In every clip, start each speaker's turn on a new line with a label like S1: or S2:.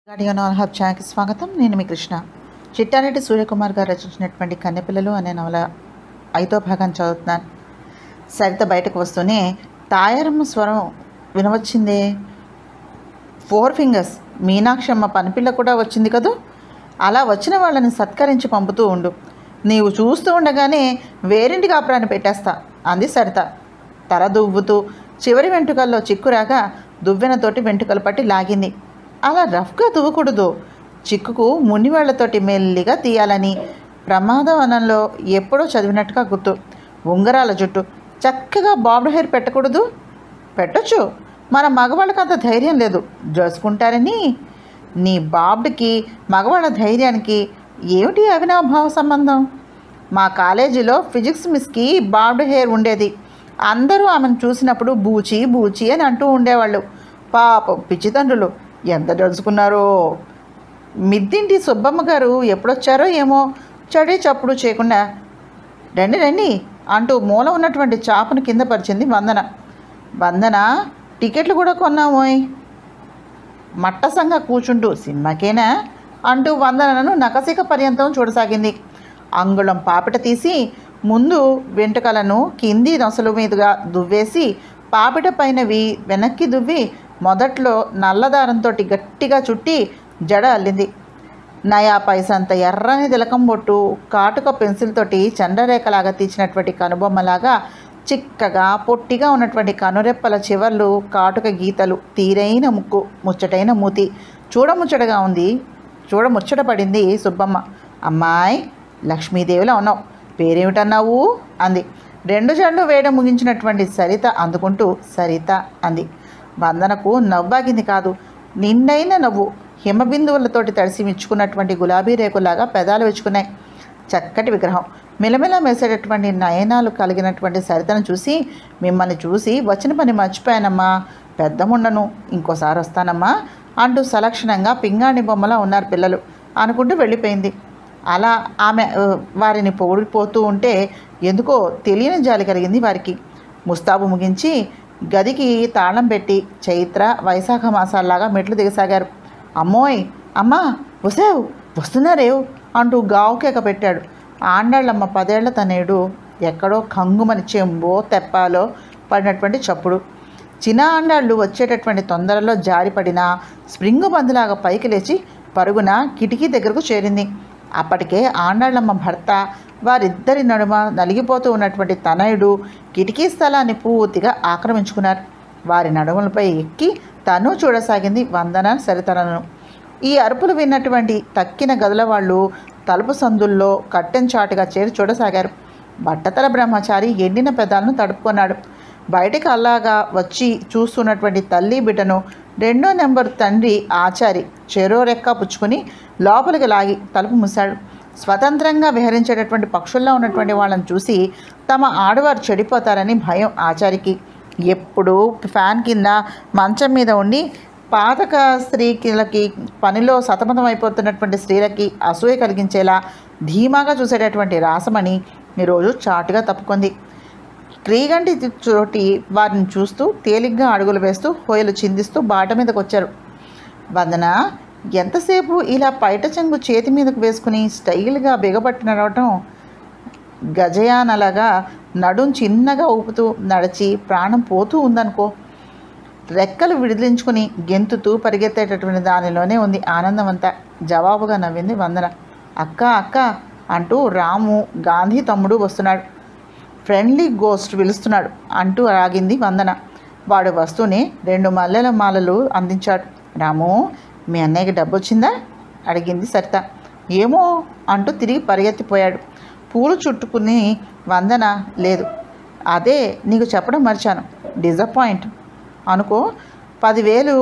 S1: గాడియన్ all hub ఛానల్కి స్వాగతం నేను మీ కృష్ణ చిట్టారెడ్డి సూర్యకుమార్ గారు రచించినటువంటి కన్నెపిల్లలు అనే నవల ఐదో భాగం చదువుతున్నాను సరిత బయటకు వస్తూనే తాయారమ్మ స్వరం వినవచ్చిందే ఫోర్ ఫింగర్స్ మీనాక్షమ్మ పనిపిల్ల కూడా వచ్చింది కదూ అలా వచ్చిన వాళ్ళని సత్కరించి పంపుతూ ఉండు నీవు చూస్తూ ఉండగానే వేరింటి కాపురాన్ని పెట్టేస్తా అంది సరిత తల దువ్వుతూ చివరి వెంట్రుకల్లో చిక్కురాగా దువ్వెనతోటి వెంట్రుకలు పట్టి లాగింది అలా రఫ్గా దువ్వకూడదు చిక్కుకు మునివాళ్లతోటి మెల్లిగా తీయాలని ప్రమాదవనంలో ఎప్పుడో చదివినట్టుగా గుర్తు ఉంగరాల జుట్టు చక్కగా బాబ్డ్ హెయిర్ పెట్టకూడదు పెట్టొచ్చు మన మగవాళ్ళకి అంత ధైర్యం లేదు జోసుకుంటారని నీ బాబ్డ్కి మగవాళ్ళ ధైర్యానికి ఏమిటి అవినాభావ సంబంధం మా కాలేజీలో ఫిజిక్స్ మిస్కి బాబ్డ్ హెయిర్ ఉండేది అందరూ ఆమెను చూసినప్పుడు బూచి బూచి అని అంటూ ఉండేవాళ్ళు పాపం పిచ్చితండ్రులు ఎంత జడుచుకున్నారో మిద్దింటి సుబ్బమ్మ గారు ఎప్పుడొచ్చారో ఏమో చడి చప్పుడు చేయకుండా రండి రండి అంటూ మూల ఉన్నటువంటి చాపను కింద పరిచింది వందన వందన టికెట్లు కూడా కొన్నామోయ్ మట్టసంగా కూర్చుంటూ సినిమాకేనా అంటూ వందనను నకసిక పర్యంతం చూడసాగింది అంగుళం పాపిట తీసి ముందు వెంట్రుకలను కింది నొసలు మీదుగా దువ్వేసి పాపిట పైనవి వెనక్కి దువ్వి మొదట్లో నల్లదారంతో గట్టిగా చుట్టి జడ అల్లింది నయా పైసంత ఎర్రని తిలకం బొట్టు కాటుక పెన్సిల్ తోటి చంద్రరేఖలాగా తీసినటువంటి కనుబొమ్మలాగా చిక్కగా పొట్టిగా ఉన్నటువంటి కనురెప్పల చివర్లు కాటుక గీతలు తీరైన ముక్కు ముచ్చటైన మూతి చూడముచ్చటగా ఉంది చూడముచ్చట పడింది సుబ్బమ్మ అమ్మాయి లక్ష్మీదేవిలా ఉన్నావు పేరేమిటన్నావు అంది రెండు జండు వేయడం ముగించినటువంటి సరిత అందుకుంటూ సరిత అంది వందనకు నవ్వాగింది కాదు నిండైన నవ్వు హిమబిందువులతోటి తడిసి మిచ్చుకున్నటువంటి గులాబీ రేకులాగా పెదాలు వెచ్చుకున్నాయి చక్కటి విగ్రహం మిలమిల మెసేటటువంటి నయనాలు కలిగినటువంటి సరితను చూసి మిమ్మల్ని చూసి వచ్చిన పని మర్చిపోయానమ్మా పెద్దముండను ఇంకోసారి వస్తానమ్మా అంటూ సలక్షణంగా పింగాణి బొమ్మలా ఉన్నారు పిల్లలు అనుకుంటూ వెళ్ళిపోయింది అలా ఆమె ఆ, వారిని పొగిడిపోతూ ఉంటే ఎందుకో తెలియని జాలి కలిగింది వారికి ముస్తాబు ముగించి గదికి తాళం పెట్టి చైత్ర వైశాఖ మాసాల్లాగా మెట్లు దిగసాగారు అమ్మోయ్ అమ్మా వసావు వస్తున్నారేవ్ అంటూ గావుకేక పెట్టాడు ఆండాళ్ళమ్మ పదేళ్ల తనేడు ఎక్కడో కంగుమని చెంబో తెప్పాలో పడినటువంటి చప్పుడు చిన్న ఆండాళ్ళు వచ్చేటటువంటి తొందరలో జారిపడిన స్ప్రింగు బందులాగా పైకి లేచి పరుగున కిటికీ దగ్గరకు చేరింది అప్పటికే ఆండాళ్ళమ్మ భర్త వారిద్దరి నడుమ నలిగిపోతూ ఉన్నటువంటి తనయుడు కిటికీ స్థలాన్ని పూర్తిగా ఆక్రమించుకున్నారు వారి నడుములపై ఎక్కి తను చూడసాగింది వందన సరితలను ఈ అరుపులు విన్నటువంటి తక్కిన గదుల వాళ్ళు తలుపు సందుల్లో కట్టెన్ చాటుగా చేరి చూడసాగారు బట్టతల బ్రహ్మచారి ఎండిన పెదాలను తడుపుకున్నాడు బయటికి అలాగా వచ్చి చూస్తున్నటువంటి తల్లి బిడ్డను రెండో నెంబర్ తండ్రి ఆచారి చెరో రెక్క పుచ్చుకుని లోపలికి లాగి తలుపు మూశాడు స్వతంత్రంగా విహరించేటటువంటి పక్షుల్లో ఉన్నటువంటి వాళ్ళని చూసి తమ ఆడవారు చెడిపోతారని భయం ఆచారికి ఎప్పుడు ఫ్యాన్ కింద మంచం మీద ఉండి పాతక స్త్రీలకి పనిలో సతమతం అయిపోతున్నటువంటి స్త్రీలకి అసూయ కలిగించేలా ధీమాగా చూసేటటువంటి రాసమణి ఈరోజు చాటుగా తప్పుకుంది క్రీగంటి చోటి వారిని చూస్తూ తేలిగ్గా అడుగులు వేస్తూ హోయలు చిందిస్తూ బాట మీదకి వచ్చారు వందన ఎంతసేపు ఇలా పైట చెంగు చేతి మీదకు వేసుకుని స్టైల్గా బిగబట్టిన రావటం గజయానలాగా నడుం చిన్నగా ఊపుతూ నడిచి ప్రాణం పోతూ ఉందనుకో రెక్కలు విడిదించుకుని గెంతుతూ పరిగెత్తేటటువంటి దానిలోనే ఉంది ఆనందం అంతా జవాబుగా నవ్వింది వందన అక్క అక్క అంటూ రాము గాంధీ తమ్ముడు వస్తున్నాడు ఫ్రెండ్లీ గోస్ట్ పిలుస్తున్నాడు అంటూ ఆగింది వందన వాడు వస్తూనే రెండు మల్లెల మాలలు అందించాడు రాము మీ అన్నయ్యకి డబ్బు వచ్చిందా అడిగింది సరిత ఏమో అంటూ తిరిగి పరిగెత్తిపోయాడు పూలు చుట్టుకుని వందన లేదు అదే నీకు చెప్పడం మర్చాను డిజపాయింట్ అనుకో పదివేలు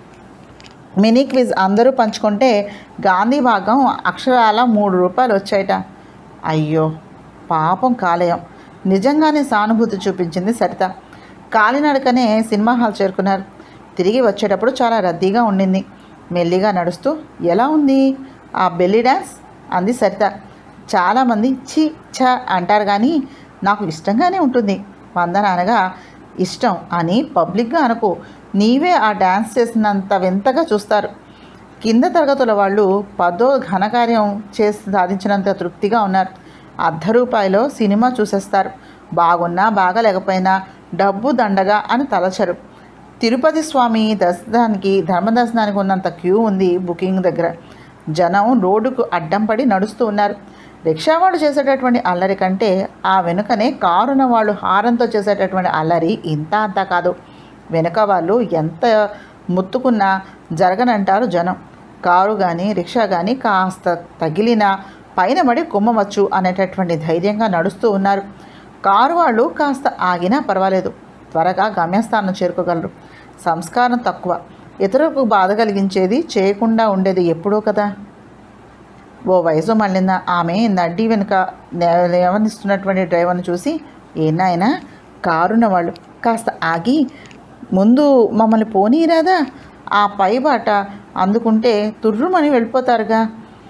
S1: మినీ క్విజ్ అందరూ పంచుకుంటే గాంధీ భాగం అక్షరాల మూడు రూపాయలు వచ్చాయట అయ్యో పాపం కాలేయం నిజంగానే సానుభూతి చూపించింది సరిత కాలినడకనే సినిమా హాల్ చేరుకున్నారు తిరిగి వచ్చేటప్పుడు చాలా రద్దీగా ఉండింది మెల్లిగా నడుస్తూ ఎలా ఉంది ఆ బెల్లి డ్యాన్స్ అంది సరిత చాలామంది ఛీ ఛ అంటారు కానీ నాకు ఇష్టంగానే ఉంటుంది వందన అనగా ఇష్టం అని పబ్లిక్గా అనుకో నీవే ఆ డ్యాన్స్ చేసినంత వింతగా చూస్తారు కింద తరగతుల వాళ్ళు పదో ఘనకార్యం చేసి సాధించినంత తృప్తిగా ఉన్నారు అర్ధ రూపాయలో సినిమా చూసేస్తారు బాగున్నా బాగలేకపోయినా డబ్బు దండగా అని తలచరు తిరుపతి స్వామి దర్శనానికి ధర్మదర్శనానికి ఉన్నంత క్యూ ఉంది బుకింగ్ దగ్గర జనం రోడ్డుకు అడ్డం పడి నడుస్తూ ఉన్నారు రిక్షావాడు చేసేటటువంటి అల్లరి కంటే ఆ వెనుకనే కారున వాళ్ళు హారంతో చేసేటటువంటి అల్లరి ఇంత అంతా కాదు వెనుక వాళ్ళు ఎంత ముత్తుకున్నా జరగనంటారు జనం కారు కానీ రిక్షా కానీ కాస్త తగిలినా పైన పడి కుమ్మవచ్చు అనేటటువంటి ధైర్యంగా నడుస్తూ ఉన్నారు కారు వాళ్ళు కాస్త ఆగినా పర్వాలేదు త్వరగా గమ్యస్థానం చేరుకోగలరు సంస్కారం తక్కువ ఇతరులకు బాధ కలిగించేది చేయకుండా ఉండేది ఎప్పుడో కదా ఓ వయసు మళ్ళిన ఆమె నడ్డి వెనుక లేవనిస్తున్నటువంటి డ్రైవర్ని చూసి ఏనాయనా కారున్న వాళ్ళు కాస్త ఆగి ముందు మమ్మల్ని పోనీరాదా ఆ పై బాట అందుకుంటే తుర్రుమని వెళ్ళిపోతారుగా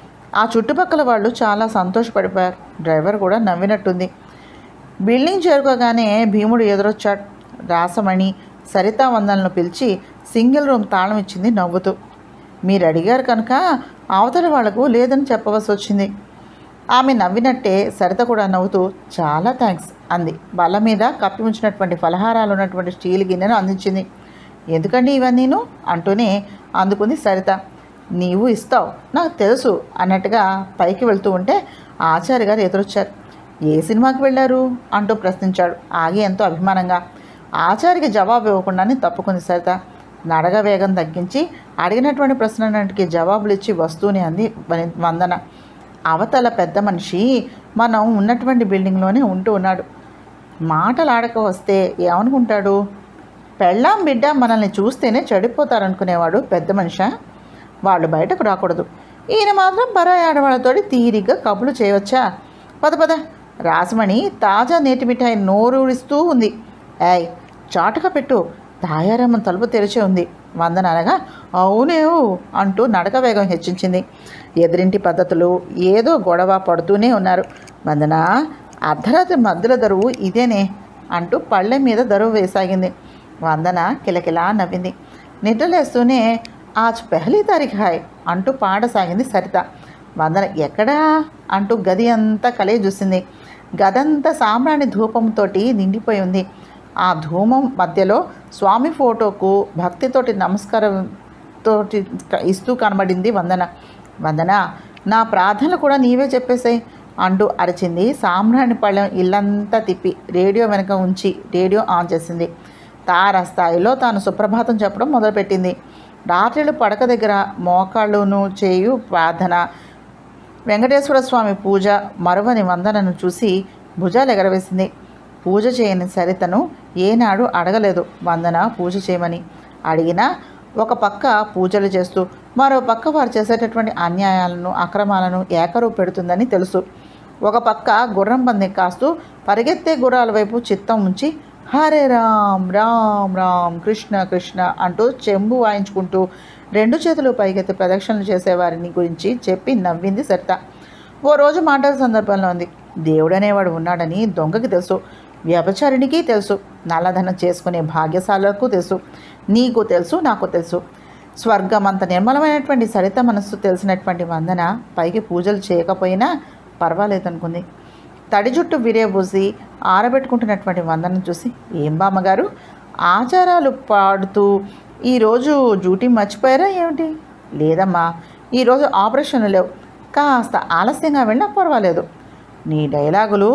S1: ఆ చుట్టుపక్కల వాళ్ళు చాలా సంతోషపడిపోయారు డ్రైవర్ కూడా నవ్వినట్టుంది బిల్డింగ్ చేరుకోగానే భీముడు ఎదురొచ్చాడు రాసమణి సరితా వందలను పిలిచి సింగిల్ రూమ్ తాళం ఇచ్చింది నవ్వుతూ మీరు అడిగారు కనుక అవతల వాళ్లకు లేదని చెప్పవలసి వచ్చింది ఆమె నవ్వినట్టే సరిత కూడా నవ్వుతూ చాలా థ్యాంక్స్ అంది బల్ల మీద కప్పి ఉంచినటువంటి ఫలహారాలు ఉన్నటువంటి స్టీల్ గిన్నెను అందించింది ఎందుకండి ఇవన్నీను అంటూనే అందుకుంది సరిత నీవు ఇస్తావు నాకు తెలుసు అన్నట్టుగా పైకి వెళ్తూ ఉంటే ఆచార్య గారు ఎదురొచ్చారు ఏ సినిమాకి వెళ్ళారు అంటూ ప్రశ్నించాడు ఆగి ఎంతో అభిమానంగా ఆచార్యకి జవాబు ఇవ్వకుండానే తప్పుకుంది సరిత నడగ వేగం తగ్గించి అడిగినటువంటి ప్రశ్నలన్నింటికి జవాబులు ఇచ్చి వస్తూనే అంది వని- వందన అవతల పెద్ద మనిషి మనం ఉన్నటువంటి బిల్డింగ్లోనే ఉంటూ ఉన్నాడు మాటలు ఆడక వస్తే ఏమనుకుంటాడు పెళ్ళాం బిడ్డ మనల్ని చూస్తేనే చెడిపోతారనుకునేవాడు పెద్ద మనిషా వాళ్ళు బయటకు రాకూడదు ఈయన మాత్రం పరాయి ఆడవాళ్ళతోటి తీరిగ్గా కబులు చేయవచ్చా పద పద రాసమణి తాజా నేటి మిఠాయి నోరూరిస్తూ ఉంది ఏయ్ చాటుగా పెట్టు తాయారమ్మ తలుపు తెరిచే ఉంది వందన అనగా అవునేవు అంటూ నడక వేగం హెచ్చించింది ఎదిరింటి పద్ధతులు ఏదో గొడవ పడుతూనే ఉన్నారు వందన అర్ధరాత్రి మధ్యల దరువు ఇదేనే అంటూ పళ్ళె మీద దరువు వేసాగింది వందన కిలకిలా నవ్వింది నిద్రలేస్తూనే ఆజ్ పెహలీ తారీఖు హాయ్ అంటూ పాడసాగింది సరిత వందన ఎక్కడా అంటూ గది అంతా కలే చూసింది గదంతా సాంబ్రాణి ధూపంతోటి నిండిపోయి ఉంది ఆ ధూమం మధ్యలో స్వామి ఫోటోకు భక్తితోటి నమస్కారం తోటి క- ఇస్తూ కనబడింది వందన వందన నా ప్రార్థనలు కూడా నీవే చెప్పేసాయి అంటూ అరిచింది సాంబ్రాణి పళ్ళెం ఇల్లంతా తిప్పి రేడియో వెనక ఉంచి రేడియో ఆన్ చేసింది తార స్థాయిలో తాను సుప్రభాతం చెప్పడం మొదలుపెట్టింది రాత్రిళ్ళు పడక దగ్గర మోకాళ్ళును చేయు ప్రార్థన వెంకటేశ్వర స్వామి పూజ మరువని వందనను చూసి భుజాలు ఎగరవేసింది పూజ చేయని సరితను ఏనాడు అడగలేదు వందన పూజ చేయమని అడిగినా ఒక పక్క పూజలు చేస్తూ మరో పక్క వారు చేసేటటువంటి అన్యాయాలను అక్రమాలను ఏకరువు పెడుతుందని తెలుసు ఒక పక్క గుర్రం పందెం కాస్తూ పరిగెత్తే గుర్రాల వైపు చిత్తం ఉంచి హరే రామ్ రామ్ రామ్ కృష్ణ కృష్ణ అంటూ చెంబు వాయించుకుంటూ రెండు చేతులు పైకెత్తి ప్రదక్షిణలు చేసేవారిని గురించి చెప్పి నవ్వింది సరిత ఓ రోజు మాటల సందర్భంలో ఉంది దేవుడనేవాడు ఉన్నాడని దొంగకి తెలుసు వ్యభచారినికి తెలుసు నల్లధనం చేసుకునే భాగ్యశాలకు తెలుసు నీకు తెలుసు నాకు తెలుసు స్వర్గం అంత నిర్మలమైనటువంటి సరిత మనస్సు తెలిసినటువంటి వందన పైకి పూజలు చేయకపోయినా పర్వాలేదనుకుంది తడి జుట్టు విరేబూసి ఆరబెట్టుకుంటున్నటువంటి వందనం చూసి ఏం బామ్మగారు ఆచారాలు పాడుతూ ఈరోజు డ్యూటీ మర్చిపోయారా ఏమిటి లేదమ్మా ఈరోజు ఆపరేషన్లు లేవు కాస్త ఆలస్యంగా వెళ్ళినా పర్వాలేదు నీ డైలాగులు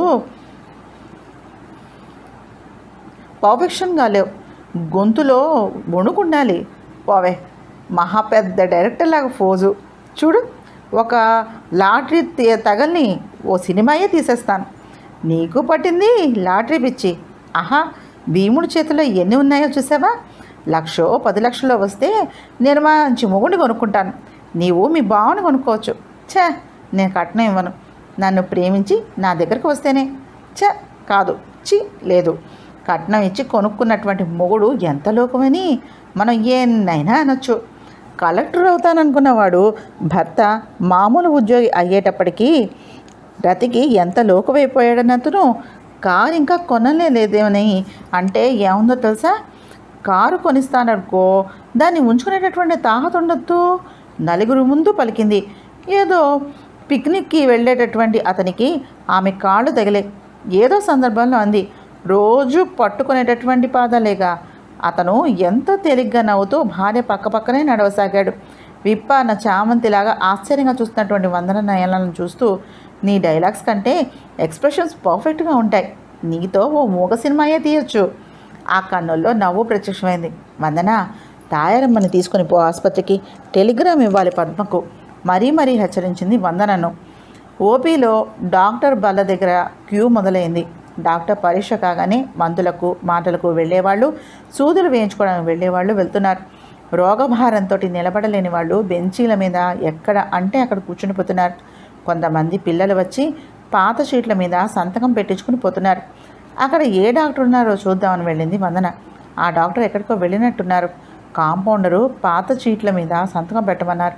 S1: పర్ఫెక్షన్గా లేవు గొంతులో వణుకుండాలి పోవే మహా పెద్ద డైరెక్టర్ లాగా ఫోజు చూడు ఒక లాటరీ తే- తగల్ని ఓ సినిమాయే తీసేస్తాను నీకు పట్టింది లాటరీ పిచ్చి ఆహా భీముడి చేతిలో ఎన్ని ఉన్నాయో చూసావా లక్షో పది లక్షలో వస్తే నేను మంచి మొగుడిని కొనుక్కుంటాను నీవు మీ బావని కొనుక్కోవచ్చు ఛే నేను కట్నం ఇవ్వను నన్ను ప్రేమించి నా దగ్గరకు వస్తేనే ఛ కాదు చి లేదు కట్నం ఇచ్చి కొనుక్కున్నటువంటి మొగుడు ఎంత లోకమని మనం ఎన్నైనా అనొచ్చు కలెక్టర్ అవుతాననుకున్నవాడు భర్త మామూలు ఉద్యోగి అయ్యేటప్పటికీ బ్రతికి ఎంత లోకమైపోయాడన్నతను కారు ఇంకా కొనలే లేదేమని అంటే ఏముందో తెలుసా కారు కొనిస్తాననుకో దాన్ని ఉంచుకునేటటువంటి తాహత ఉండొద్దు నలుగురు ముందు పలికింది ఏదో పిక్నిక్కి వెళ్ళేటటువంటి అతనికి ఆమె కాళ్ళు తగిలే ఏదో సందర్భంలో అంది రోజు పట్టుకునేటటువంటి పాదాలేగా అతను ఎంతో తేలిగ్గా నవ్వుతూ భార్య పక్కపక్కనే నడవసాగాడు విప్పాన చామంతిలాగా ఆశ్చర్యంగా చూస్తున్నటువంటి వందన నయనాలను చూస్తూ నీ డైలాగ్స్ కంటే ఎక్స్ప్రెషన్స్ పర్ఫెక్ట్గా ఉంటాయి నీతో ఓ మూగ సినిమాయే తీయొచ్చు ఆ కన్నుల్లో నవ్వు ప్రత్యక్షమైంది వందన తాయారమ్మని తీసుకుని పో ఆసుపత్రికి టెలిగ్రామ్ ఇవ్వాలి పద్మకు మరీ మరీ హెచ్చరించింది వందనను ఓపీలో డాక్టర్ బల్ల దగ్గర క్యూ మొదలైంది డాక్టర్ పరీక్ష కాగానే మందులకు మాటలకు వెళ్ళేవాళ్ళు సూదులు వేయించుకోవడానికి వెళ్ళేవాళ్ళు వెళ్తున్నారు రోగభారంతో నిలబడలేని వాళ్ళు బెంచీల మీద ఎక్కడ అంటే అక్కడ కూర్చుని పోతున్నారు కొంతమంది పిల్లలు వచ్చి పాత షీట్ల మీద సంతకం పెట్టించుకుని పోతున్నారు అక్కడ ఏ డాక్టర్ ఉన్నారో చూద్దామని వెళ్ళింది వందన ఆ డాక్టర్ ఎక్కడికో వెళ్ళినట్టున్నారు కాంపౌండరు పాత షీట్ల మీద సంతకం పెట్టమన్నారు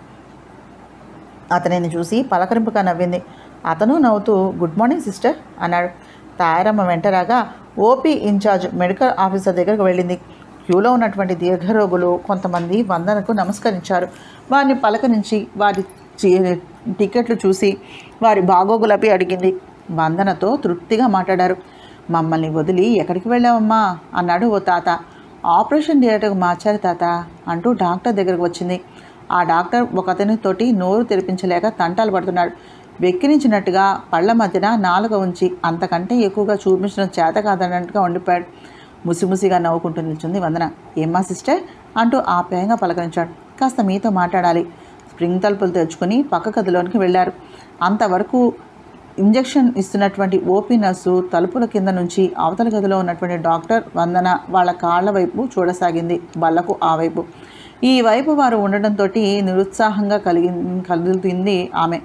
S1: అతనిని చూసి పలకరింపుగా నవ్వింది అతను నవ్వుతూ గుడ్ మార్నింగ్ సిస్టర్ అన్నాడు తాయారమ్మ వెంటరాగా ఓపీ ఇన్ఛార్జ్ మెడికల్ ఆఫీసర్ దగ్గరకు వెళ్ళింది క్యూలో ఉన్నటువంటి దీర్ఘరోగులు కొంతమంది వందనకు నమస్కరించారు వారిని పలకరించి వారి చి- టికెట్లు చూసి వారి బాగోగులపై అడిగింది వందనతో తృప్తిగా మాట్లాడారు మమ్మల్ని వదిలి ఎక్కడికి వెళ్ళావమ్మా అన్నాడు ఓ తాత ఆపరేషన్ థియేటర్కు మార్చారు తాత అంటూ డాక్టర్ దగ్గరకు వచ్చింది ఆ డాక్టర్ ఒక అతనితోటి నోరు తెరిపించలేక తంటాలు పడుతున్నాడు వెక్కిరించినట్టుగా పళ్ళ మధ్యన నాలుక ఉంచి అంతకంటే ఎక్కువగా చూపించడం చేత కాదన్నట్టుగా ఉండిపోయాడు ముసిముసిగా నవ్వుకుంటూ నిల్చుంది వందన ఏమ్మా సిస్టర్ అంటూ ఆప్యాయంగా పలకరించాడు కాస్త మీతో మాట్లాడాలి స్ప్రింగ్ తలుపులు తెచ్చుకొని పక్క గదిలోనికి వెళ్ళారు అంతవరకు ఇంజెక్షన్ ఇస్తున్నటువంటి ఓపీ నర్సు తలుపుల కింద నుంచి అవతల గదిలో ఉన్నటువంటి డాక్టర్ వందన వాళ్ళ కాళ్ళ వైపు చూడసాగింది బల్లకు ఆ వైపు ఈ వైపు వారు ఉండడంతో నిరుత్సాహంగా కలిగి కలుగుతుంది ఆమె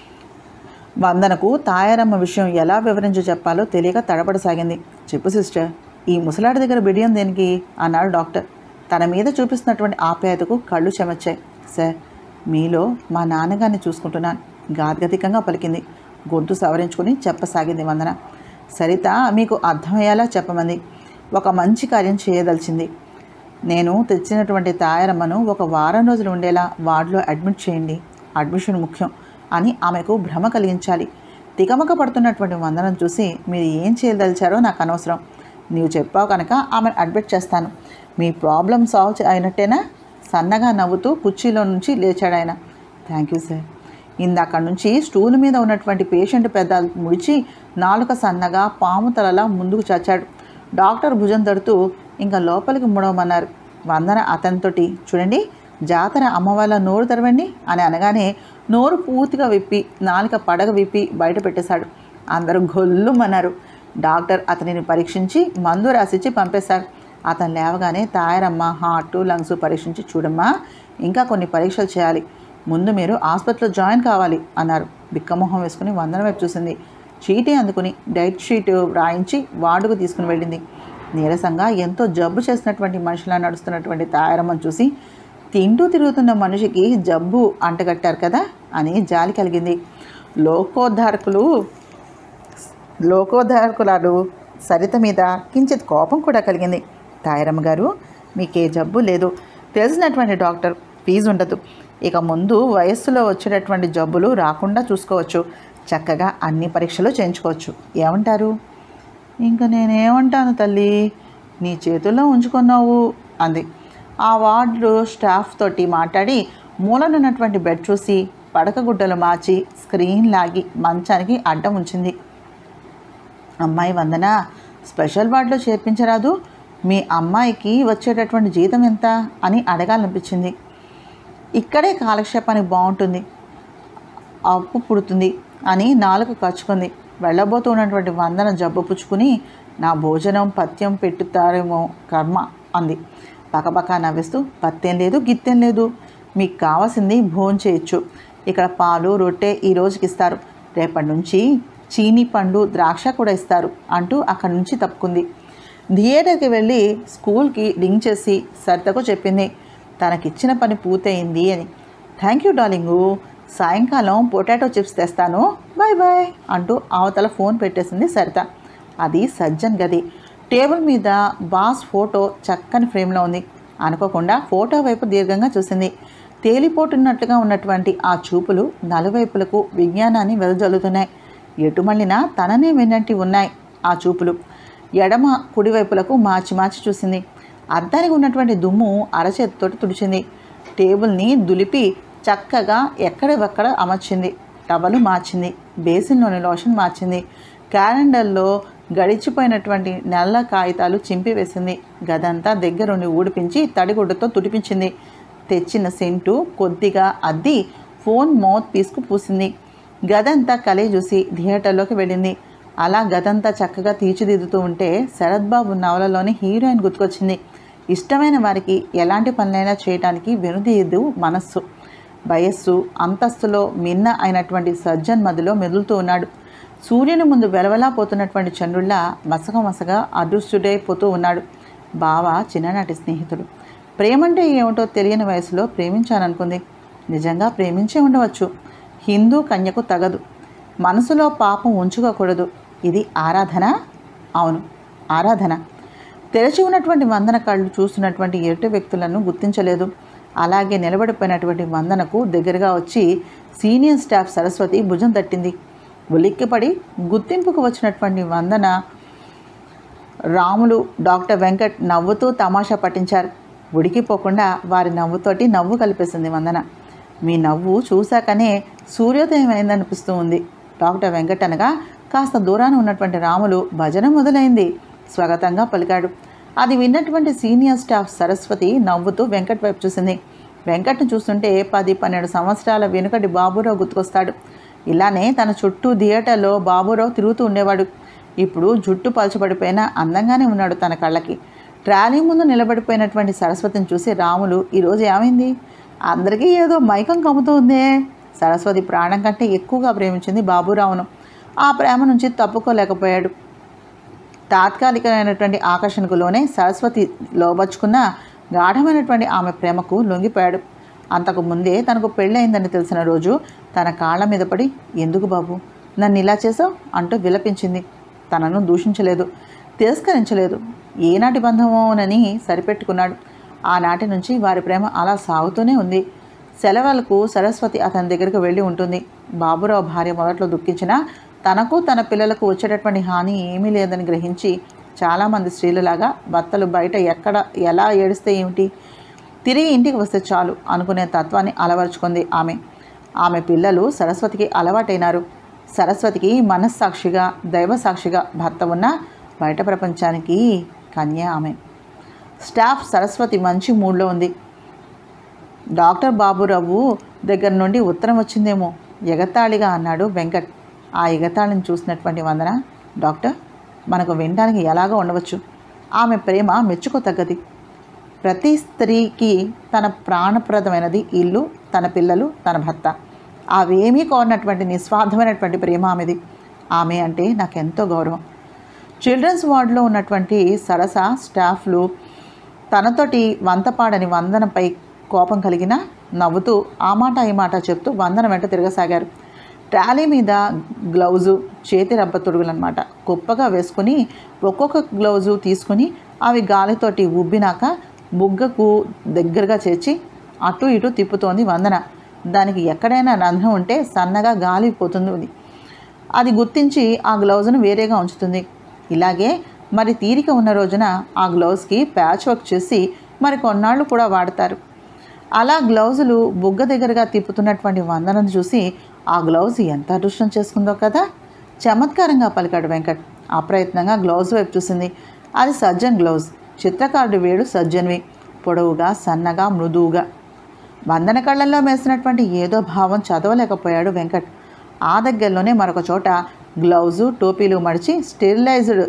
S1: వందనకు తాయారమ్మ విషయం ఎలా వివరించి చెప్పాలో తెలియక తడబడసాగింది చెప్పు సిస్టర్ ఈ ముసలాడి దగ్గర బిడియం దేనికి అన్నాడు డాక్టర్ తన మీద చూపిస్తున్నటువంటి ఆప్యాయతకు కళ్ళు చెమర్చాయి సార్ మీలో మా నాన్నగారిని చూసుకుంటున్నాను గాద్గతికంగా పలికింది గొంతు సవరించుకుని చెప్పసాగింది వందన సరిత మీకు అర్థమయ్యేలా చెప్పమంది ఒక మంచి కార్యం చేయదలిచింది నేను తెచ్చినటువంటి తాయారమ్మను ఒక వారం రోజులు ఉండేలా వార్డులో అడ్మిట్ చేయండి అడ్మిషన్ ముఖ్యం అని ఆమెకు భ్రమ కలిగించాలి తికమక పడుతున్నటువంటి వందనం చూసి మీరు ఏం చేయదలిచారో నాకు అనవసరం నీవు చెప్పావు కనుక ఆమెను అడ్మిట్ చేస్తాను మీ ప్రాబ్లం సాల్వ్ చే- అయినట్టేనా సన్నగా నవ్వుతూ కుర్చీలో నుంచి లేచాడు ఆయన థ్యాంక్ యూ సార్ ఇందాక నుంచి స్టూల్ మీద ఉన్నటువంటి పేషెంట్ పెదాలు ముడిచి నాలుక సన్నగా పాము తలలా ముందుకు చచ్చాడు డాక్టర్ భుజం తడుతూ ఇంకా లోపలికి ముడవమన్నారు వందన అతనితోటి చూడండి జాతర అమ్మవాళ్ళ నోరు తెరవండి అని అనగానే నోరు పూర్తిగా విప్పి నాలుక పడగ విప్పి బయట పెట్టేశాడు అందరూ గొల్లుమన్నారు డాక్టర్ అతనిని పరీక్షించి మందు రాసిచ్చి పంపేశారు అతను లేవగానే తాయారమ్మ హార్ట్ లంగ్స్ పరీక్షించి చూడమ్మా ఇంకా కొన్ని పరీక్షలు చేయాలి ముందు మీరు ఆసుపత్రిలో జాయిన్ కావాలి అన్నారు బిక్కమొహం వేసుకుని వందన వైపు చూసింది చీటీ అందుకుని డైట్ షీట్ వ్రాయించి వార్డుకు తీసుకుని వెళ్ళింది నీరసంగా ఎంతో జబ్బు చేసినటువంటి మనుషులా నడుస్తున్నటువంటి తాయారమ్మను చూసి తింటూ తిరుగుతున్న మనిషికి జబ్బు అంటగట్టారు కదా అని జాలి కలిగింది లోకోద్ధారకులు లోకోద్ధారకులాడు సరిత మీద కించిత్ కోపం కూడా కలిగింది తాయరమ్మ గారు మీకే జబ్బు లేదు తెలిసినటువంటి డాక్టర్ ఫీజు ఉండదు ఇక ముందు వయస్సులో వచ్చేటటువంటి జబ్బులు రాకుండా చూసుకోవచ్చు చక్కగా అన్ని పరీక్షలు చేయించుకోవచ్చు ఏమంటారు ఇంకా నేనేమంటాను తల్లి నీ చేతుల్లో ఉంచుకున్నావు అంది ఆ వార్డు స్టాఫ్ తోటి మాట్లాడి మూలనున్నటువంటి బెడ్ చూసి పడక గుడ్డలు మార్చి స్క్రీన్ లాగి మంచానికి అడ్డం ఉంచింది అమ్మాయి వందన స్పెషల్ వార్డులో చేర్పించరాదు మీ అమ్మాయికి వచ్చేటటువంటి జీతం ఎంత అని అడగాలనిపించింది ఇక్కడే కాలక్షేపానికి బాగుంటుంది అప్పు పుడుతుంది అని నాలుగు కచ్చుకుంది వెళ్ళబోతూ ఉన్నటువంటి వందన జబ్బు పుచ్చుకుని నా భోజనం పత్యం పెట్టుతారేమో కర్మ అంది పకపక నవ్విస్తూ పత్తేం లేదు గిత్తేం లేదు మీకు కావాల్సింది భోజనం చేయొచ్చు ఇక్కడ పాలు రొట్టె ఈ రోజుకి ఇస్తారు రేపటి నుంచి చీనీ పండు ద్రాక్ష కూడా ఇస్తారు అంటూ అక్కడి నుంచి తప్పుకుంది థియేటర్కి వెళ్ళి స్కూల్కి రింగ్ చేసి సరితకు చెప్పింది తనకిచ్చిన పని పూర్తయింది అని థ్యాంక్ యూ డార్లింగు సాయంకాలం పొటాటో చిప్స్ తెస్తాను బాయ్ బాయ్ అంటూ అవతల ఫోన్ పెట్టేసింది సరిత అది సజ్జన్ గది టేబుల్ మీద బాస్ ఫోటో చక్కని ఫ్రేమ్లో ఉంది అనుకోకుండా ఫోటో వైపు దీర్ఘంగా చూసింది తేలిపోతున్నట్లుగా ఉన్నటువంటి ఆ చూపులు నలువైపులకు విజ్ఞానాన్ని వెదజల్లుతున్నాయి ఎటు మళ్ళినా తననే విన్నట్టు ఉన్నాయి ఆ చూపులు ఎడమ కుడివైపులకు మార్చి మార్చి చూసింది అద్దానికి ఉన్నటువంటి దుమ్ము అరచేతితోటి తుడిచింది టేబుల్ని దులిపి చక్కగా ఎక్కడెక్కడ అమర్చింది టవలు మార్చింది బేసిన్లోని లోషన్ మార్చింది క్యాలెండర్లో గడిచిపోయినటువంటి నల్ల కాగితాలు చింపివేసింది గదంతా దగ్గరుండి ఊడిపించి తడిగుడ్డతో తుడిపించింది తెచ్చిన సెంటు కొద్దిగా అద్ది ఫోన్ మౌత్ పీస్కు పూసింది గదంతా కలే చూసి థియేటర్లోకి వెళ్ళింది అలా గదంతా చక్కగా తీర్చిదిద్దుతూ ఉంటే శరత్ బాబు నవలలోని హీరోయిన్ గుర్తుకొచ్చింది ఇష్టమైన వారికి ఎలాంటి పనులైనా చేయటానికి వెనుదీయదు మనస్సు వయస్సు అంతస్తులో మిన్న అయినటువంటి సజ్జన్ మధ్యలో మెదులుతూ ఉన్నాడు సూర్యుని ముందు వెలవెలా పోతున్నటువంటి చంద్రుల్లా మసక మసగా అదృష్టుడైపోతూ ఉన్నాడు బావ చిన్ననాటి స్నేహితుడు ప్రేమంటే ఏమిటో తెలియని వయసులో ప్రేమించాననుకుంది నిజంగా ప్రేమించే ఉండవచ్చు హిందూ కన్యకు తగదు మనసులో పాపం ఉంచుకోకూడదు ఇది ఆరాధన అవును ఆరాధన తెరచి ఉన్నటువంటి వందన కళ్ళు చూస్తున్నటువంటి ఎటు వ్యక్తులను గుర్తించలేదు అలాగే నిలబడిపోయినటువంటి వందనకు దగ్గరగా వచ్చి సీనియర్ స్టాఫ్ సరస్వతి భుజం తట్టింది ఉలిక్కిపడి గుర్తింపుకు వచ్చినటువంటి వందన రాములు డాక్టర్ వెంకట్ నవ్వుతూ తమాషా పట్టించారు ఉడికిపోకుండా వారి నవ్వుతోటి నవ్వు కలిపేసింది వందన మీ నవ్వు చూశాకనే సూర్యోదయం అయిందనిపిస్తూ ఉంది డాక్టర్ వెంకట్ అనగా కాస్త దూరాన ఉన్నటువంటి రాములు భజన మొదలైంది స్వాగతంగా పలికాడు అది విన్నటువంటి సీనియర్ స్టాఫ్ సరస్వతి నవ్వుతూ వెంకట్ వైపు చూసింది వెంకట్ను చూస్తుంటే పది పన్నెండు సంవత్సరాల వెనుకటి బాబురావు గుర్తుకొస్తాడు ఇలానే తన చుట్టూ థియేటర్లో బాబురావు తిరుగుతూ ఉండేవాడు ఇప్పుడు జుట్టు పలచబడిపోయినా అందంగానే ఉన్నాడు తన కళ్ళకి ట్రాలీ ముందు నిలబడిపోయినటువంటి సరస్వతిని చూసి రాములు ఈరోజు ఏమైంది అందరికీ ఏదో మైకం కమ్ముతూ ఉందే సరస్వతి ప్రాణం కంటే ఎక్కువగా ప్రేమించింది బాబురావును ఆ ప్రేమ నుంచి తప్పుకోలేకపోయాడు తాత్కాలికమైనటువంటి ఆకర్షణకు లోనే సరస్వతి లోబచ్చుకున్న గాఢమైనటువంటి ఆమె ప్రేమకు లొంగిపోయాడు అంతకు ముందే తనకు పెళ్ళయిందని తెలిసిన రోజు తన కాళ్ళ మీద పడి ఎందుకు బాబు నన్ను ఇలా చేసావు అంటూ విలపించింది తనను దూషించలేదు తిరస్కరించలేదు ఏనాటి బంధమోనని సరిపెట్టుకున్నాడు ఆనాటి నుంచి వారి ప్రేమ అలా సాగుతూనే ఉంది సెలవులకు సరస్వతి అతని దగ్గరికి వెళ్ళి ఉంటుంది బాబురావు భార్య మొదట్లో దుఃఖించినా తనకు తన పిల్లలకు వచ్చేటటువంటి హాని ఏమీ లేదని గ్రహించి చాలామంది స్త్రీలలాగా భర్తలు బయట ఎక్కడ ఎలా ఏడిస్తే ఏమిటి తిరిగి ఇంటికి వస్తే చాలు అనుకునే తత్వాన్ని అలవరుచుకుంది ఆమె ఆమె పిల్లలు సరస్వతికి అలవాటైనారు సరస్వతికి మనస్సాక్షిగా దైవసాక్షిగా భర్త ఉన్న బయట ప్రపంచానికి కన్య ఆమె స్టాఫ్ సరస్వతి మంచి మూడ్లో ఉంది డాక్టర్ బాబురావు దగ్గర నుండి ఉత్తరం వచ్చిందేమో ఎగతాళిగా అన్నాడు వెంకట్ ఆ ఎగతాళిని చూసినటువంటి వందన డాక్టర్ మనకు వినడానికి ఎలాగో ఉండవచ్చు ఆమె ప్రేమ మెచ్చుకోతగ్గది ప్రతి స్త్రీకి తన ప్రాణప్రదమైనది ఇల్లు తన పిల్లలు తన భర్త అవేమీ కోరినటువంటి నిస్వార్థమైనటువంటి ప్రేమ ఆమెది ఆమె అంటే నాకెంతో గౌరవం చిల్డ్రన్స్ వార్డులో ఉన్నటువంటి సరస స్టాఫ్లు తనతోటి వంతపాడని వందనపై కోపం కలిగిన నవ్వుతూ ఆ మాట ఈ మాట చెప్తూ వందన వెంట తిరగసాగారు ట్రాలీ మీద గ్లౌజు చేతి రబ్బ తొడుగులన్నమాట కుప్పగా వేసుకుని ఒక్కొక్క గ్లౌజు తీసుకుని అవి గాలితోటి ఉబ్బినాక బుగ్గకు దగ్గరగా చేర్చి అటు ఇటు తిప్పుతోంది వందన దానికి ఎక్కడైనా రంధ్రం ఉంటే సన్నగా గాలి పోతుంది అది గుర్తించి ఆ గ్లౌజ్ను వేరేగా ఉంచుతుంది ఇలాగే మరి తీరిక ఉన్న రోజున ఆ గ్లౌజ్కి ప్యాచ్ వర్క్ చేసి మరి కొన్నాళ్ళు కూడా వాడతారు అలా గ్లౌజులు బుగ్గ దగ్గరగా తిప్పుతున్నటువంటి వందనను చూసి ఆ గ్లౌజ్ ఎంత అదృష్టం చేసుకుందో కదా చమత్కారంగా పలికాడు వెంకట్ అప్రయత్నంగా గ్లౌజ్ వైపు చూసింది అది సజ్జన్ గ్లౌజ్ చిత్రకారుడి వేడు సజ్జన్వి పొడవుగా సన్నగా మృదువుగా వందన కళ్ళల్లో మేసినటువంటి ఏదో భావం చదవలేకపోయాడు వెంకట్ ఆ దగ్గరలోనే మరొక చోట గ్లౌజు టోపీలు మడిచి స్టెరిలైజ్డ్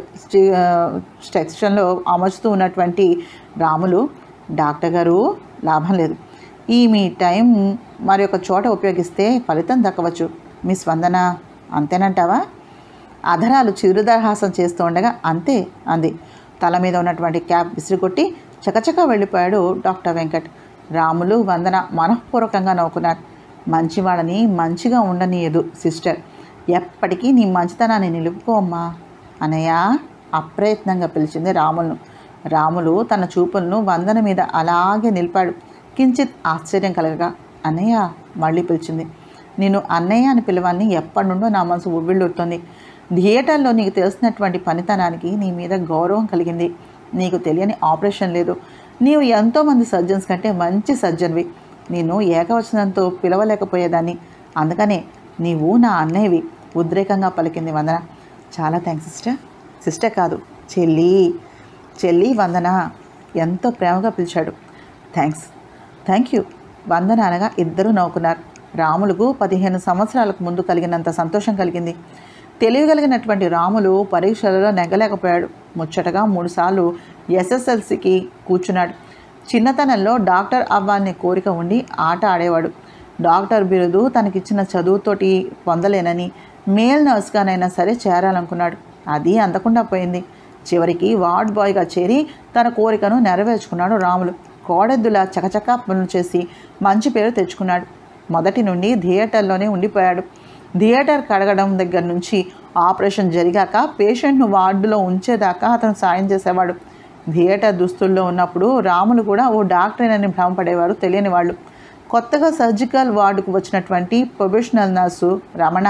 S1: సెక్షన్లో అమర్చుతూ ఉన్నటువంటి రాములు డాక్టర్ గారు లాభం లేదు ఈ మీ టైం మరి ఒక చోట ఉపయోగిస్తే ఫలితం దక్కవచ్చు మీ స్పందన అంతేనంటావా అధరాలు చిరుదరహాసం చేస్తూ ఉండగా అంతే అంది తల మీద ఉన్నటువంటి క్యాప్ విసిరికొట్టి చకచకా వెళ్ళిపోయాడు డాక్టర్ వెంకట్ రాములు వందన మనఃపూర్వకంగా నవ్వుకున్నారు మంచివాడని మంచిగా ఉండనీయదు సిస్టర్ ఎప్పటికీ నీ మంచితనాన్ని నిలుపుకోమ్మా అనయ్య అప్రయత్నంగా పిలిచింది రాములను రాములు తన చూపులను వందన మీద అలాగే నిలిపాడు కించిత్ ఆశ్చర్యం కలగగా అన్నయ్య మళ్ళీ పిలిచింది నేను అన్నయ్య అని పిలవాలని ఎప్పటి నుండో నా మనసు ఉవ్విళ్ళూరుతోంది థియేటర్లో నీకు తెలిసినటువంటి పనితనానికి నీ మీద గౌరవం కలిగింది నీకు తెలియని ఆపరేషన్ లేదు నీవు ఎంతోమంది సర్జన్స్ కంటే మంచి సర్జన్వి నేను ఏకవచనంతో పిలవలేకపోయేదాన్ని అందుకనే నీవు నా అన్నయ్యవి ఉద్రేకంగా పలికింది వందన చాలా థ్యాంక్స్ సిస్టర్ సిస్టర్ కాదు చెల్లి చెల్లి వందన ఎంతో ప్రేమగా పిలిచాడు థ్యాంక్స్ థ్యాంక్ యూ వందన అనగా ఇద్దరూ నవ్వుకున్నారు రాములకు పదిహేను సంవత్సరాలకు ముందు కలిగినంత సంతోషం కలిగింది తెలియగలిగినటువంటి రాములు పరీక్షలలో నెగ్గలేకపోయాడు ముచ్చటగా మూడుసార్లు ఎస్ఎస్ఎల్సికి కూర్చున్నాడు చిన్నతనంలో డాక్టర్ అవ్వాలనే కోరిక ఉండి ఆట ఆడేవాడు డాక్టర్ బిరుదు తనకిచ్చిన చదువుతోటి పొందలేనని మేల్ నర్స్గానైనా సరే చేరాలనుకున్నాడు అది అందకుండా పోయింది చివరికి వార్డ్ బాయ్గా చేరి తన కోరికను నెరవేర్చుకున్నాడు రాములు కోడెద్దులా చకచకా పనులు చేసి మంచి పేరు తెచ్చుకున్నాడు మొదటి నుండి థియేటర్లోనే ఉండిపోయాడు థియేటర్ కడగడం దగ్గర నుంచి ఆపరేషన్ జరిగాక పేషెంట్ను వార్డులో ఉంచేదాకా అతను సాయం చేసేవాడు థియేటర్ దుస్తుల్లో ఉన్నప్పుడు రాములు కూడా ఓ డాక్టరేనని భ్రమపడేవారు తెలియని వాళ్ళు కొత్తగా సర్జికల్ వార్డుకు వచ్చినటువంటి ప్రొఫెషనల్ నర్సు రమణ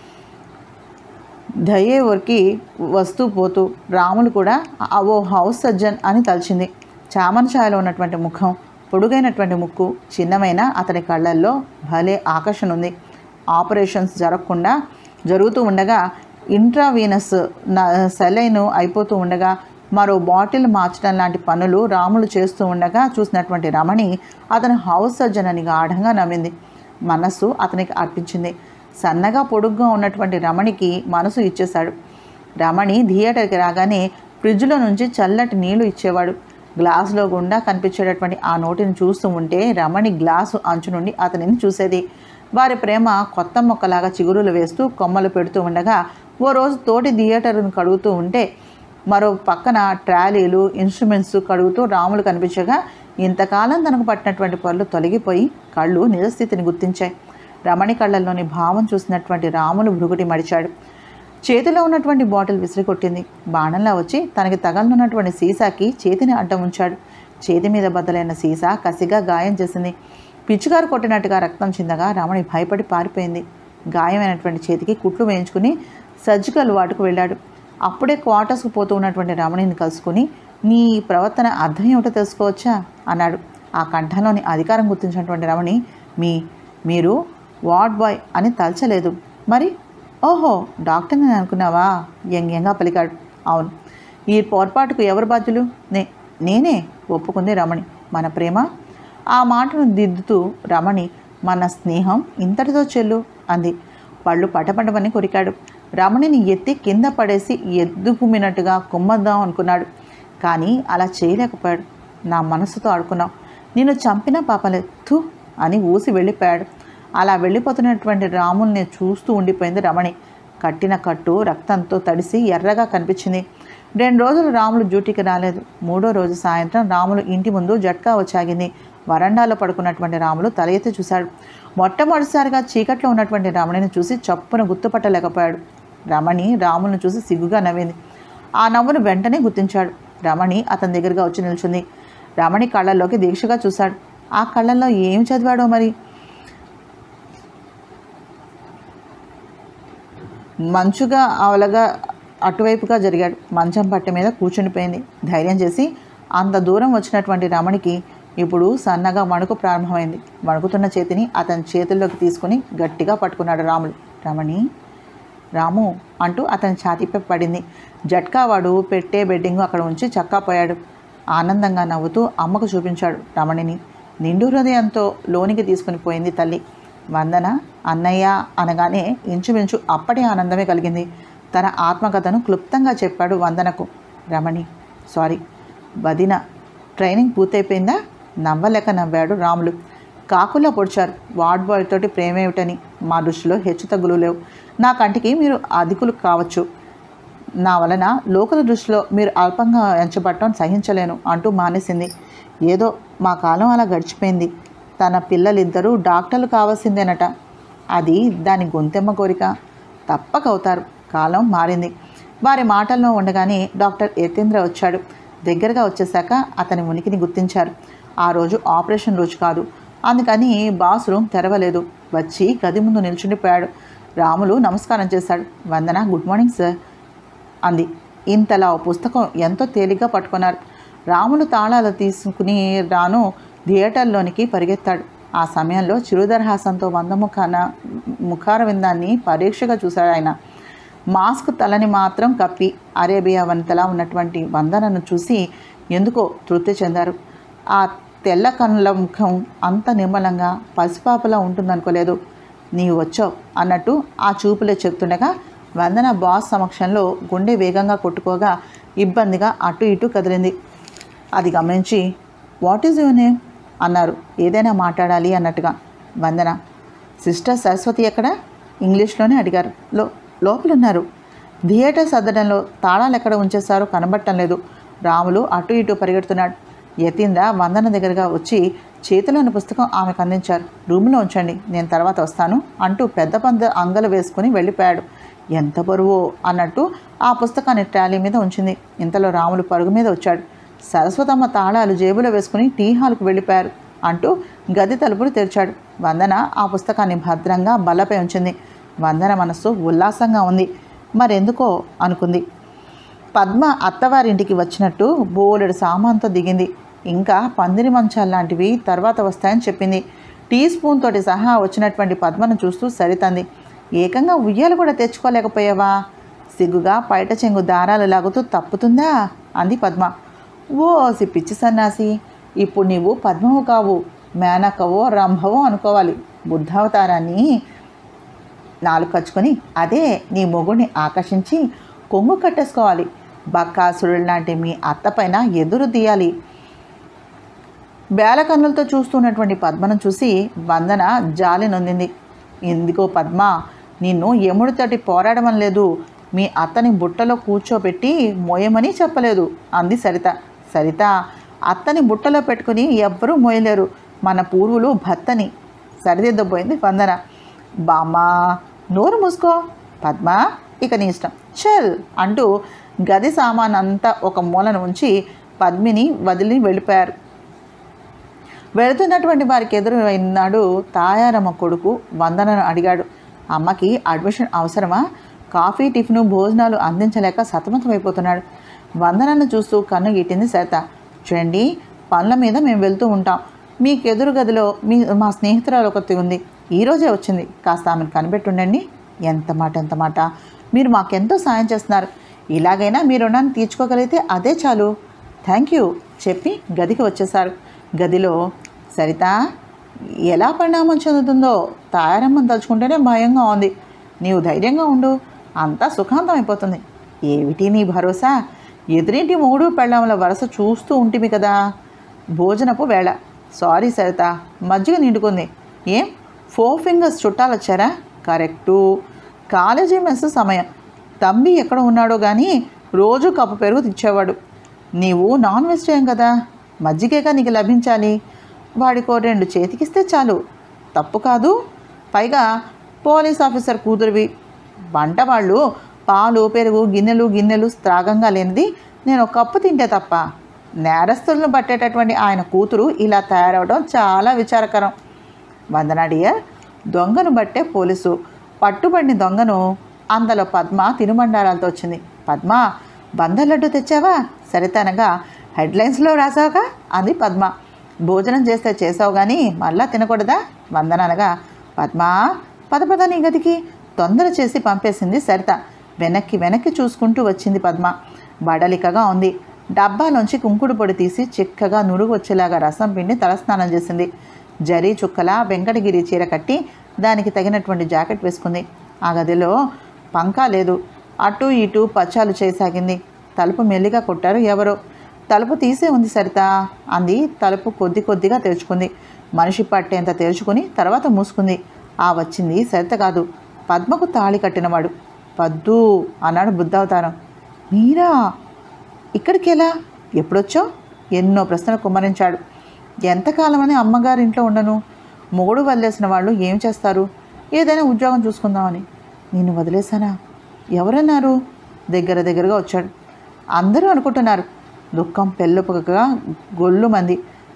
S1: దయేవర్కి వస్తూ పోతూ రాములు కూడా ఆ ఓ హౌస్ సర్జన్ అని తలిచింది చామన్ ఛాయలో ఉన్నటువంటి ముఖం పొడుగైనటువంటి ముక్కు చిన్నమైన అతని కళ్ళల్లో భలే ఆకర్షణ ఉంది ఆపరేషన్స్ జరగకుండా జరుగుతూ ఉండగా ఇంట్రావీనస్ సెలైన్ అయిపోతూ ఉండగా మరో బాటిల్ మార్చడం లాంటి పనులు రాములు చేస్తూ ఉండగా చూసినటువంటి రమణి అతను హౌస్ సర్జన్ అని గాఢంగా నమ్మింది మనస్సు అతనికి అర్పించింది సన్నగా పొడుగ్గా ఉన్నటువంటి రమణికి మనసు ఇచ్చేశాడు రమణి థియేటర్కి రాగానే ఫ్రిడ్జ్లో నుంచి చల్లటి నీళ్లు ఇచ్చేవాడు గ్లాసులో గుండా కనిపించేటటువంటి ఆ నోటిని చూస్తూ ఉంటే రమణి గ్లాసు అంచు నుండి అతనిని చూసేది వారి ప్రేమ కొత్త మొక్కలాగా చిగురులు వేస్తూ కొమ్మలు పెడుతూ ఉండగా ఓ రోజు తోటి థియేటర్ను కడుగుతూ ఉంటే మరో పక్కన ట్రాలీలు ఇన్స్ట్రుమెంట్స్ కడుగుతూ రాములు కనిపించగా ఇంతకాలం తనకు పట్టినటువంటి పనులు తొలగిపోయి కళ్ళు నిజస్థితిని గుర్తించాయి రమణి కళ్ళల్లోని భావం చూసినటువంటి రాములు భృగుటి మడిచాడు చేతిలో ఉన్నటువంటి బాటిల్ విసిరికొట్టింది బాణంలా వచ్చి తనకి తగలనున్నటువంటి సీసాకి చేతిని అడ్డం ఉంచాడు చేతి మీద బద్దలైన సీసా కసిగా గాయం చేసింది పిచ్చికారు కొట్టినట్టుగా రక్తం చిందగా రమణి భయపడి పారిపోయింది గాయమైనటువంటి చేతికి కుట్లు వేయించుకుని సర్జికల్ వార్డుకు వెళ్ళాడు అప్పుడే క్వార్టర్స్కు పోతూ ఉన్నటువంటి రమణిని కలుసుకుని నీ ప్రవర్తన అర్థం ఏమిటో తెలుసుకోవచ్చా అన్నాడు ఆ కంఠంలోని అధికారం గుర్తించినటువంటి రమణి మీ మీరు వార్డ్ బాయ్ అని తలచలేదు మరి ఓహో డాక్టర్ నేను అనుకున్నావా వ్యంగ్యంగా పలికాడు అవును ఈ పొరపాటుకు ఎవరు బాధ్యులు నే నేనే ఒప్పుకుంది రమణి మన ప్రేమ ఆ మాటను దిద్దుతూ రమణి మన స్నేహం ఇంతటితో చెల్లు అంది పళ్ళు పటపటమని కొరికాడు రమణిని ఎత్తి కింద పడేసి ఎద్దుకుమ్మినట్టుగా కుమ్మద్దాం అనుకున్నాడు కానీ అలా చేయలేకపోయాడు నా మనసుతో ఆడుకున్నావు నిన్ను చంపిన పాపలెత్తు అని ఊసి వెళ్ళిపోయాడు అలా వెళ్ళిపోతున్నటువంటి రాముల్ని చూస్తూ ఉండిపోయింది రమణి కట్టిన కట్టు రక్తంతో తడిసి ఎర్రగా కనిపించింది రెండు రోజులు రాములు డ్యూటీకి రాలేదు మూడో రోజు సాయంత్రం రాములు ఇంటి ముందు జట్కా వచ్చాగింది వరండాలో పడుకున్నటువంటి రాములు తల ఎత్తి చూశాడు మొట్టమొదటిసారిగా చీకట్లో ఉన్నటువంటి రమణిని చూసి చప్పున గుర్తుపట్టలేకపోయాడు రమణి రాములను చూసి సిగ్గుగా నవ్వింది ఆ నవ్వును వెంటనే గుర్తించాడు రమణి అతని దగ్గరగా వచ్చి నిల్చుంది రమణి కళ్ళల్లోకి దీక్షగా చూశాడు ఆ కళ్ళల్లో ఏం చదివాడో మరి మంచుగా అవలగా అటువైపుగా జరిగాడు మంచం పట్టె మీద కూర్చుండిపోయింది ధైర్యం చేసి అంత దూరం వచ్చినటువంటి రమణికి ఇప్పుడు సన్నగా వణుకు ప్రారంభమైంది వణుకుతున్న చేతిని అతని చేతుల్లోకి తీసుకుని గట్టిగా పట్టుకున్నాడు రాములు రమణి రాము అంటూ అతని ఛాతీపై పడింది జట్కా వాడు పెట్టే బెడ్డింగ్ అక్కడ ఉంచి చక్కాపోయాడు ఆనందంగా నవ్వుతూ అమ్మకు చూపించాడు రమణిని నిండు హృదయంతో లోనికి తీసుకుని పోయింది తల్లి వందన అన్నయ్య అనగానే ఇంచుమించు అప్పటి ఆనందమే కలిగింది తన ఆత్మకథను క్లుప్తంగా చెప్పాడు వందనకు రమణి సారీ వదిన ట్రైనింగ్ పూర్తయిపోయిందా నవ్వలేక నవ్వాడు రాములు కాకులా పొడిచారు వార్డ్ బాయ్ తోటి ప్రేమేమిటని మా దృష్టిలో హెచ్చు తగ్గులు లేవు నా కంటికి మీరు అధికులు కావచ్చు నా వలన లోకల దృష్టిలో మీరు అల్పంగా ఎంచబట్టడం సహించలేను అంటూ మానేసింది ఏదో మా కాలం అలా గడిచిపోయింది తన పిల్లలిద్దరూ డాక్టర్లు కావాల్సిందేనట అది దాని గొంతెమ్మ కోరిక తప్పక అవుతారు కాలం మారింది వారి మాటల్లో ఉండగానే డాక్టర్ యతీంద్ర వచ్చాడు దగ్గరగా వచ్చేశాక అతని ఉనికిని గుర్తించారు ఆ రోజు ఆపరేషన్ రోజు కాదు అందుకని బాస్ రూమ్ తెరవలేదు వచ్చి గది ముందు నిల్చుండిపోయాడు రాములు నమస్కారం చేశాడు వందన గుడ్ మార్నింగ్ సార్ అంది ఇంతలా ఓ పుస్తకం ఎంతో తేలిగ్గా పట్టుకున్నారు రాములు తాళాలు తీసుకుని రాను థియేటర్లోనికి పరిగెత్తాడు ఆ సమయంలో చిరుదరహాసంతో వందముఖాన ముఖార విందాన్ని పరీక్షగా చూశాడు ఆయన మాస్క్ తలని మాత్రం కప్పి అరేబియా వంతలా ఉన్నటువంటి వందనను చూసి ఎందుకో తృప్తి చెందారు ఆ తెల్ల కన్నుల ముఖం అంత నిర్మలంగా పసిపాపలా ఉంటుందనుకోలేదు నీవు వచ్చావు అన్నట్టు ఆ చూపులే చెప్తుండగా వందన బాస్ సమక్షంలో గుండె వేగంగా కొట్టుకోగా ఇబ్బందిగా అటు ఇటు కదిలింది అది గమనించి వాట్ ఈజ్ యువర్ నేమ్ అన్నారు ఏదైనా మాట్లాడాలి అన్నట్టుగా వందన సిస్టర్ సరస్వతి ఎక్కడ ఇంగ్లీష్లోనే అడిగారు లో లోపలున్నారు థియేటర్ సర్దడంలో తాళాలు ఎక్కడ ఉంచేశారో కనబట్టం లేదు రాములు అటు ఇటు పరిగెడుతున్నాడు యతీంద్ర వందన దగ్గరగా వచ్చి చేతిలోని పుస్తకం ఆమెకు అందించారు రూమ్లో ఉంచండి నేను తర్వాత వస్తాను అంటూ పెద్ద పంద అంగలు వేసుకుని వెళ్ళిపోయాడు ఎంత బరువో అన్నట్టు ఆ పుస్తకాన్ని ట్రాలీ మీద ఉంచింది ఇంతలో రాములు పరుగు మీద వచ్చాడు సరస్వతమ్మ తాళాలు జేబులో వేసుకుని టీ హాల్కు వెళ్ళిపోయారు అంటూ గది తలుపులు తెరిచాడు వందన ఆ పుస్తకాన్ని భద్రంగా బల్లపై ఉంచింది వందన మనస్సు ఉల్లాసంగా ఉంది మరెందుకో అనుకుంది పద్మ అత్తవారింటికి వచ్చినట్టు బోలెడు సామాన్తో దిగింది ఇంకా పందిరి మంచాలు లాంటివి తర్వాత వస్తాయని చెప్పింది టీ స్పూన్ తోటి సహా వచ్చినటువంటి పద్మను చూస్తూ సరితంది ఏకంగా ఉయ్యాలు కూడా తెచ్చుకోలేకపోయావా సిగ్గుగా పైట చెంగు దారాలు లాగుతూ తప్పుతుందా అంది పద్మ ఓ సి పిచ్చి సన్నాసి ఇప్పుడు నీవు పద్మవు కావు మేనకవో రంభవో అనుకోవాలి బుద్ధావతారాన్ని నాలుగు కచ్చుకొని అదే నీ మొగుడిని ఆకర్షించి కొంగు కట్టేసుకోవాలి బక్కాసురుడు లాంటి మీ అత్త పైన ఎదురు తీయాలి బేలకన్నులతో చూస్తున్నటువంటి పద్మను చూసి వందన జాలి నొందింది ఎందుకో పద్మ నిన్ను ఎముడితోటి పోరాడమని లేదు మీ అత్తని బుట్టలో కూర్చోబెట్టి మోయమని చెప్పలేదు అంది సరిత సరిత అత్తని బుట్టలో పెట్టుకుని ఎవ్వరూ మోయలేరు మన పూర్వులు భర్తని సరిదిద్దబోయింది వందన బామ్మా నోరు మూసుకో పద్మ ఇక నీ ఇష్టం చల్ అంటూ గది సామాన్ అంతా ఒక మూలను ఉంచి పద్మిని వదిలి వెళ్ళిపోయారు వెళుతున్నటువంటి వారికి ఎదురైనాడు తాయారమ్మ కొడుకు వందనను అడిగాడు అమ్మకి అడ్మిషన్ అవసరమా కాఫీ టిఫిన్ భోజనాలు అందించలేక సతమతమైపోతున్నాడు వందనను చూస్తూ కన్ను గిట్టింది సరిత చూడండి పనుల మీద మేము వెళ్తూ ఉంటాం మీకు ఎదురు గదిలో మీ మా స్నేహితురాలు ఒకటి ఉంది ఈరోజే వచ్చింది కాస్త ఆమెను కనిపెట్టుండండి ఎంత మాట ఎంత మాట మీరు మాకెంతో సాయం చేస్తున్నారు ఇలాగైనా మీ రుణాన్ని తీర్చుకోగలిగితే అదే చాలు థ్యాంక్ యూ చెప్పి గదికి వచ్చేశారు గదిలో సరిత ఎలా పరిణామం చెందుతుందో తాయారమ్మని తలుచుకుంటేనే భయంగా ఉంది నీవు ధైర్యంగా ఉండు అంతా సుఖాంతం అయిపోతుంది ఏమిటి నీ భరోసా ఎదురింటి మూడు పెళ్ళాముల వరుస చూస్తూ ఉంటిమి కదా భోజనపు వేళ సారీ సరిత మజ్జిగ నిండుకుంది ఏం ఫోర్ ఫింగర్స్ చుట్టాలు వచ్చారా కరెక్టు కాలేజీ మెస్ సమయం తంబి ఎక్కడ ఉన్నాడో కానీ రోజు కప్పు పెరుగు తెచ్చేవాడు నీవు నాన్ వెజిటేరియన్ కదా మజ్జిగేగా నీకు లభించాలి వాడికో రెండు చేతికిస్తే చాలు తప్పు కాదు పైగా పోలీస్ ఆఫీసర్ కూతురివి వంట వాళ్ళు పాలు పెరుగు గిన్నెలు గిన్నెలు త్రాగంగా లేనిది నేను ఒక కప్పు తింటే తప్ప నేరస్తులను పట్టేటటువంటి ఆయన కూతురు ఇలా తయారవడం చాలా విచారకరం వందనా డియర్ దొంగను బట్టే పోలీసు పట్టుబడిన దొంగను అందులో పద్మ తినుబండారాలతో వచ్చింది పద్మ బందర్ లడ్డు తెచ్చావా సరితనగా హెడ్లైన్స్లో రాసావుగా అంది పద్మ భోజనం చేస్తే చేసావు కానీ మళ్ళా తినకూడదా వందననగా పద్మ పద పద నీ గదికి తొందర చేసి పంపేసింది సరిత వెనక్కి వెనక్కి చూసుకుంటూ వచ్చింది పద్మ బడలికగా ఉంది డబ్బాలోంచి కుంకుడు పొడి తీసి చిక్కగా నురుగు వచ్చేలాగా రసం పిండి తలస్నానం చేసింది జరీ చుక్కల వెంకటగిరి చీర కట్టి దానికి తగినటువంటి జాకెట్ వేసుకుంది ఆ గదిలో పంకా లేదు అటు ఇటు పచ్చాలు చేయసాగింది తలుపు మెల్లిగా కొట్టారు ఎవరో తలుపు తీసే ఉంది సరిత అంది తలుపు కొద్ది కొద్దిగా తెరుచుకుంది మనిషి పట్టేంత తెరుచుకుని తర్వాత మూసుకుంది ఆ వచ్చింది సరిత కాదు పద్మకు తాళి కట్టినవాడు పద్దు అన్నాడు బుద్ధావతారం మీరా ఇక్కడికి ఎలా ఎప్పుడొచ్చావు ఎన్నో ప్రశ్నలు కుమ్మరించాడు ఎంతకాలమని అమ్మగారి ఇంట్లో ఉండను మొగుడు వదిలేసిన వాళ్ళు ఏం చేస్తారు ఏదైనా ఉద్యోగం చూసుకుందామని నేను వదిలేశానా ఎవరన్నారు దగ్గర దగ్గరగా వచ్చాడు అందరూ అనుకుంటున్నారు దుఃఖం పెళ్ళుపగా గొల్లు మంది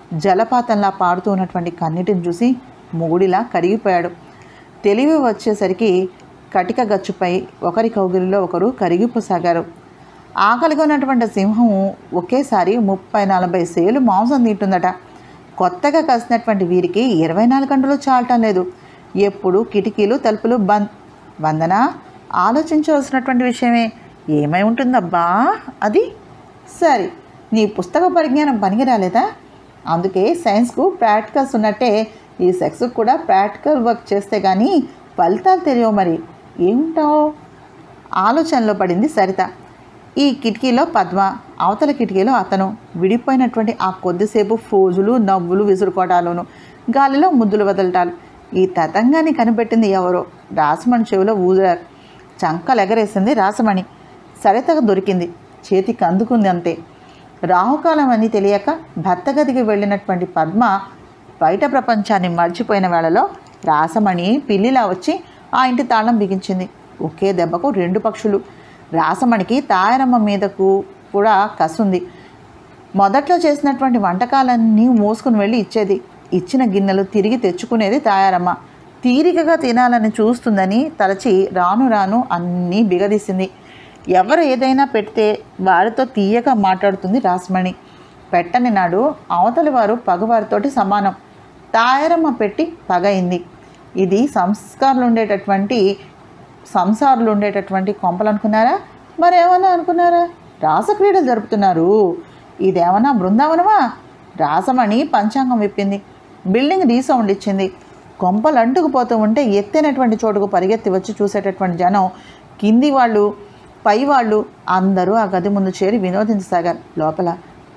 S1: జలపాతంలా పాడుతూ ఉన్నటువంటి కన్నీటిని చూసి మొగుడిలా కరిగిపోయాడు తెలివి వచ్చేసరికి కటిక గచ్చుపై ఒకరి కౌగిలిలో ఒకరు కరిగిపోసాగారు ఆకలిగా ఉన్నటువంటి సింహం ఒకేసారి ముప్పై నలభై సేలు మాంసం తింటుందట కొత్తగా కలిసినటువంటి వీరికి ఇరవై నాలుగు గంటలు చాలటం లేదు ఎప్పుడు కిటికీలు తలుపులు బంద్ వందన ఆలోచించవలసినటువంటి విషయమే ఏమై ఉంటుందబ్బా అది సరే నీ పుస్తక పరిజ్ఞానం పనికి రాలేదా అందుకే సైన్స్కు ప్రాక్టికల్స్ ఉన్నట్టే ఈ సెక్స్కు కూడా ప్రాక్టికల్ వర్క్ చేస్తే కానీ ఫలితాలు తెలియవు మరి ఏముంటావు ఆలోచనలో పడింది సరిత ఈ కిటికీలో పద్మ అవతల కిటికీలో అతను విడిపోయినటువంటి ఆ కొద్దిసేపు ఫోజులు నవ్వులు విసురుకోవటాలును గాలిలో ముద్దులు వదలటాలు ఈ తతంగాన్ని కనిపెట్టింది ఎవరో రాసమణి చెవిలో ఊదారు చంకలెగరేసింది రాసమణి సరితగా దొరికింది చేతికి అందుకుంది అంతే రాహుకాలం అని తెలియక భర్త గదికి వెళ్ళినటువంటి పద్మ బయట ప్రపంచాన్ని మర్చిపోయిన వేళలో రాసమణి పిల్లిలా వచ్చి ఆ ఇంటి తాళం బిగించింది ఒకే దెబ్బకు రెండు పక్షులు రాసమణికి తాయరమ్మ మీదకు కూడా కసుంది మొదట్లో చేసినటువంటి వంటకాలన్నీ మోసుకుని వెళ్ళి ఇచ్చేది ఇచ్చిన గిన్నెలు తిరిగి తెచ్చుకునేది తాయారమ్మ తీరికగా తినాలని చూస్తుందని తలచి రాను రాను అన్నీ బిగదీసింది ఎవరు ఏదైనా పెడితే వారితో తీయగా మాట్లాడుతుంది రాసమణి పెట్టని నాడు అవతలి వారు పగవారితోటి సమానం తాయారమ్మ పెట్టి పగయింది ఇది సంస్కారాలు ఉండేటటువంటి సంసారులు ఉండేటటువంటి కొంపలు అనుకున్నారా మరేమన్నా అనుకున్నారా రాసక్రీడలు జరుపుతున్నారు ఇదేమన్నా బృందావనమా రాసమణి పంచాంగం విప్పింది బిల్డింగ్ రీసౌండ్ ఇచ్చింది కొంపలు అంటుకుపోతూ ఉంటే ఎత్తైనటువంటి చోటుకు పరిగెత్తి వచ్చి చూసేటటువంటి జనం కింది వాళ్ళు పై వాళ్ళు అందరూ ఆ గది ముందు చేరి వినోదించసాగారు లోపల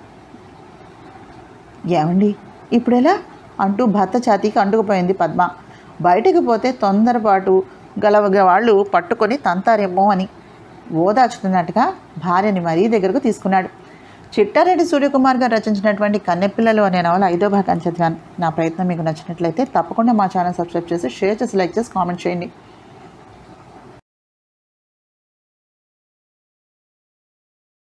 S1: ఏమండి ఇప్పుడెలా అంటూ భర్త ఛాతీకి అంటుకుపోయింది పద్మ బయటికి పోతే తొందరపాటు గలవగ వాళ్ళు పట్టుకొని తంతారేమో అని ఓదాచుతున్నట్టుగా భార్యని మరీ దగ్గరకు తీసుకున్నాడు చిట్టారెడ్డి సూర్యకుమార్ గారు రచించినటువంటి కన్నెపిల్లలు అనే నవల ఐదో భాగాన్ని చదివాను నా ప్రయత్నం మీకు నచ్చినట్లయితే తప్పకుండా మా ఛానల్ సబ్స్క్రైబ్ చేసి షేర్ చేసి లైక్ చేసి కామెంట్ చేయండి